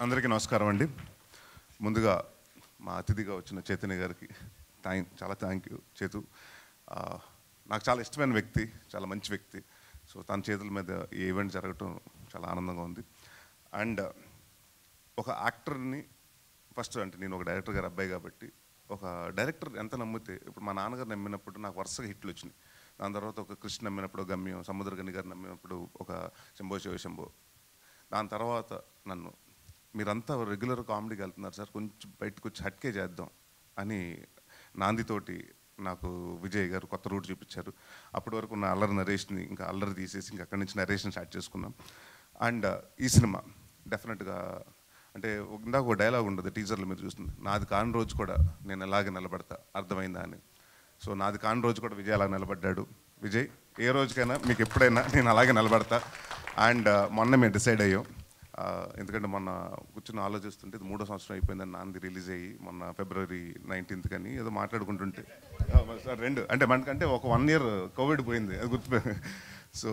అందరికీ నమస్కారం అండి ముందుగా మా అతిథిగా వచ్చిన చైతన్య గారికి థ్యాంక్ చాలా థ్యాంక్ యూ చేతు ఆ, నాకు చాలా ఇష్టమైన వ్యక్తి చాలా మంచి వ్యక్తి సో తన చేతుల మీద ఈ ఈవెంట్ జరగటం చాలా ఆనందంగా ఉంది అండ్ ఒక యాక్టర్ని ఫస్ట్ అంటే నేను ఒక డైరెక్టర్ గారి అబ్బాయి కాబట్టి ఒక డైరెక్టర్ ఎంత నమ్మితే ఇప్పుడు మా నాన్నగారు నమ్మినప్పుడు నాకు వరుసగా హిట్లు వచ్చినాయి దాని తర్వాత ఒక కృష్ణ నమ్మినప్పుడు గమ్యం సముద్రగని గారు నమ్మినప్పుడు ఒక శంభో శివ శంభో దాని తర్వాత నన్ను మీరంతా రెగ్యులర్ కామెడీకి వెళ్తున్నారు సార్ కొంచెం బయటకు వచ్చి హట్కే చేద్దాం అని నాందితోటి నాకు విజయ్ గారు కొత్త రూట్ చూపించారు అప్పటి వరకు ఉన్న అల్లరి నరేష్ని ఇంకా అల్లరి తీసేసి ఇంకా అక్కడి నుంచి నరేషన్ స్టార్ట్ చేసుకున్నాం అండ్ ఈ సినిమా డెఫినెట్గా అంటే ఒక- ఇందాక ఒక డైలాగ్ ఉండదు టీజర్లో మీరు చూస్తుంది నాది కాని రోజు కూడా నేను ఎలాగే నిలబడతా అర్థమైందా అని సో నాది కాని రోజు కూడా విజయ్ అలా నిలబడ్డాడు విజయ్ ఏ రోజుకైనా మీకు ఎప్పుడైనా నేను అలాగే నిలబడతా అండ్ మొన్న మేము డిసైడ్ అయ్యాం ఆ, ఎందుకంటే మొన్న కూర్చొని ఆలోచిస్తుంటే ఇది మూడో సంవత్సరం అయిపోయిందని నాంది రిలీజ్ అయ్యి మొన్న ఫిబ్రవరి నైన్టీన్త్ కానీ ఏదో మాట్లాడుకుంటుంటే ఆ, సార్ రెండు అంటే మనకంటే ఒక వన్ ఇయర్ కోవిడ్ పోయింది అది గుర్తు సో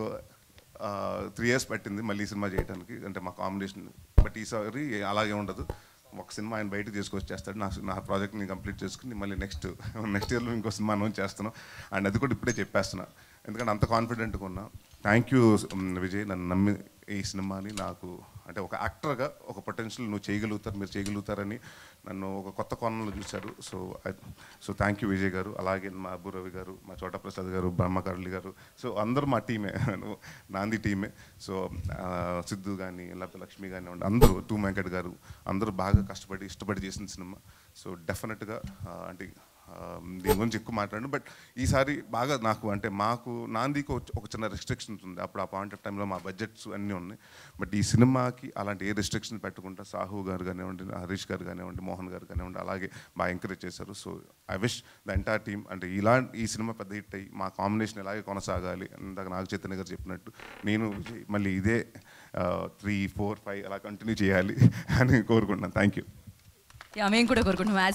త్రీ ఇయర్స్ పట్టింది మళ్ళీ ఈ సినిమా చేయడానికి అంటే మా కాంబినేషన్ బట్ ఈసారి అలాగే ఉండదు ఒక సినిమా ఆయన బయటకు తీసుకొచ్చి చేస్తాడు నా నా ప్రాజెక్ట్ని కంప్లీట్ చేసుకుని మళ్ళీ నెక్స్ట్ నెక్స్ట్ ఇయర్లో ఇంకో సినిమా అనౌన్స్ చేస్తున్నాం అండ్ అది కూడా ఇప్పుడే చెప్పేస్తున్నా ఎందుకంటే అంత కాన్ఫిడెంట్గా ఉన్నా థ్యాంక్ యూ విజయ్ నన్ను నమ్మి ఈ సినిమాని నాకు అంటే ఒక యాక్టర్గా ఒక పొటెన్షియల్ నువ్వు చేయగలుగుతారు మీరు చేయగలుగుతారని నన్ను ఒక కొత్త కోణంలో చూశారు so so thank you Vijay garu అలాగే మా అబ్బు రవి గారు మా చోట ప్రసాద్ గారు బ్రహ్మకరళి గారు సో అందరూ మా టీమే నాంది టీమే సో ఆ, సిద్ధు కానీ లేకపోతే లక్ష్మి కానీ ఉండి అందరూ టూ వెంకట్ గారు అందరూ బాగా కష్టపడి ఇష్టపడి చేసిన సినిమా సో డెఫినెట్గా అంటే ఆ, దీని గురించి ఎక్కువ మాట్లాడండి బట్ ఈసారి బాగా నాకు అంటే మాకు నాందికి ఒక- ఒక చిన్న రెస్ట్రిక్షన్స్ ఉంది అప్పుడు ఆ పాయింట్ ఆఫ్ టైంలో మా బడ్జెట్స్ అన్నీ ఉన్నాయి బట్ ఈ సినిమాకి అలాంటి ఏ రెస్ట్రిక్షన్ పెట్టకుండా సాహు గారు కానివ్వండి హరీష్ గారు కానివ్వండి మోహన్ గారు కానివ్వండి అలాగే బాగా ఎంకరేజ్ చేశారు so I wish the entire team అంటే ఇలాంటి ఈ సినిమా పెద్ద హిట్ అయ్యి మా కాంబినేషన్ ఇలాగే కొనసాగాలి ఇందాక నాగ చైతన్య గారు చెప్పినట్టు నేను విజయ్ మళ్ళీ ఇదే త్రీ ఫోర్ ఫైవ్ అలా కంటిన్యూ చేయాలి అని కోరుకుంటున్నాను థ్యాంక్ యూ యా మేము కూడా కోరుకుంటున్నాం యాజ్